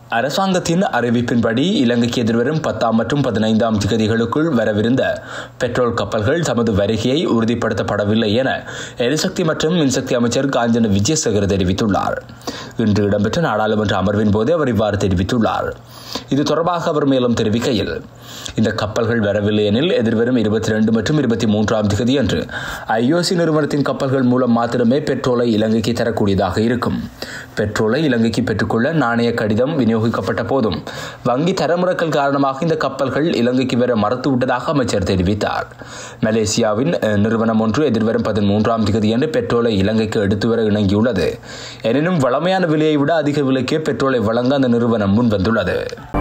அரசாங்கத்தின் அறிவிப்பின்படி இலங்கைக்கு எதிர்வரும் பத்தாம் மற்றும் பதினைந்தாம் திகதிகளுக்குள் வரவிருந்த பெட்ரோல் கப்பல்கள் தமது வருகையை உறுதிப்படுத்தப்படவில்லை என எரிசக்தி மற்றும் மின்சக்தி அமைச்சர் காஞ்சன விஜயசேகர் தெரிவித்துள்ளார் இன்று இடம்பெற்ற நாடாளுமன்ற அமர்வின் போது அவர் இவ்வாறு தெரிவித்துள்ளார் இது தொடர்பாக அவர் மேலும் தெரிவிக்கையில் இந்த கப்பல்கள் வரவில்லை எனில் எதிர்வரும் இருபத்தி ரெண்டு மற்றும் இருபத்தி மூன்றாம் திகதி அன்று ஐஓசி நிறுவனத்தின் கப்பல்கள் மூலம் மாத்திரமே பெட்ரோலை இலங்கைக்கு தரக்கூடியதாக இருக்கும் பெட்ரோலை இலங்கைக்கு பெற்றுக்கொள்ள நாணய கடிதம் விநியோகிக்கப்பட்ட போதும் வங்கி தரமுறக்கல் காரணமாக இந்த கப்பல்கள் இலங்கைக்கு வர மறுத்துவிட்டதாக அமைச்சர் தெரிவித்தார் மலேசியாவின் அஹ், நிறுவனம் ஒன்று எதிர்வரும் பதிமூன்றாம் திகதி அன்று பெட்ரோலை இலங்கைக்கு எடுத்து வர இணங்கியுள்ளது எனினும் வளமையான விலையை விட அதிக விலைக்கே பெட்ரோலை வழங்க அந்த நிறுவனம் முன்வந்துள்ளது